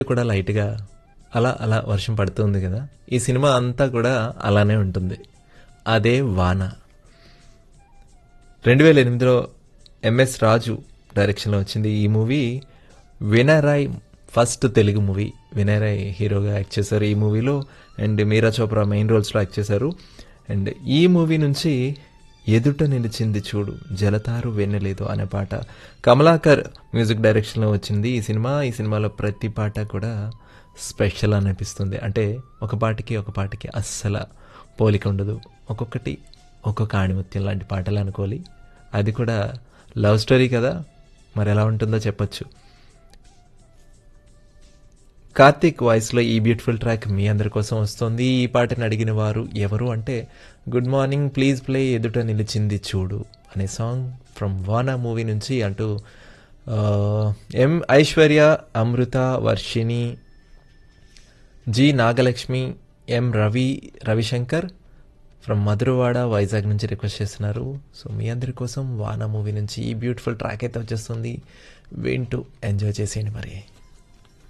కూడా లైట్గా అలా అలా వర్షం పడుతుంది కదా ఈ సినిమా అంతా కూడా అలానే ఉంటుంది అదే వాన రెండు వేల ఎనిమిదిలో ఎంఎస్ రాజు డైరెక్షన్లో వచ్చింది ఈ movie Vinay Rai first Telugu movie Vinay Rai హీరోగా యాక్ట్ చేశారు ఈ మూవీలో అండ్ మీరా చోప్రా మెయిన్ రోల్స్లో యాక్ట్ చేశారు అండ్ ఈ మూవీ నుంచి ఎదుట నిలిచింది చూడు జలతారు వెన్నలేదు అనే పాట కమలాకర్ మ్యూజిక్ డైరెక్షన్లో వచ్చింది ఈ సినిమా ఈ సినిమాలో ప్రతి పాట కూడా స్పెషల్ అనిపిస్తుంది అంటే ఒక పాటకి ఒక పాటకి అస్సలు పోలిక ఉండదు ఒక్కొక్కటి ఒక్కొక్క ఆణిముత్యం లాంటి పాటలు అనుకోవాలి అది కూడా లవ్ స్టోరీ కదా మరి ఎలా ఉంటుందో చెప్పొచ్చు కార్తీక్ వాయిస్లో ఈ బ్యూటిఫుల్ ట్రాక్ మీ అందరి కోసం వస్తుంది ఈ పాటను అడిగిన వారు ఎవరు అంటే గుడ్ మార్నింగ్ ప్లీజ్ ప్లే ఎదుట నిలిచింది చూడు అనే సాంగ్ ఫ్రమ్ వానా మూవీ నుంచి అంటూ ఆ, M Aishwarya Amrutha Varshini G Nagalakshmi M Ravi Ravishankar from Madhuravada Vizag నుంచి రిక్వెస్ట్ చేస్తున్నారు సో మీ అందరి కోసం వానా మూవీ నుంచి ఈ బ్యూటిఫుల్ ట్రాక్ అయితే వచ్చేస్తుంది వింటూ ఎంజాయ్ చేసేయండి మరి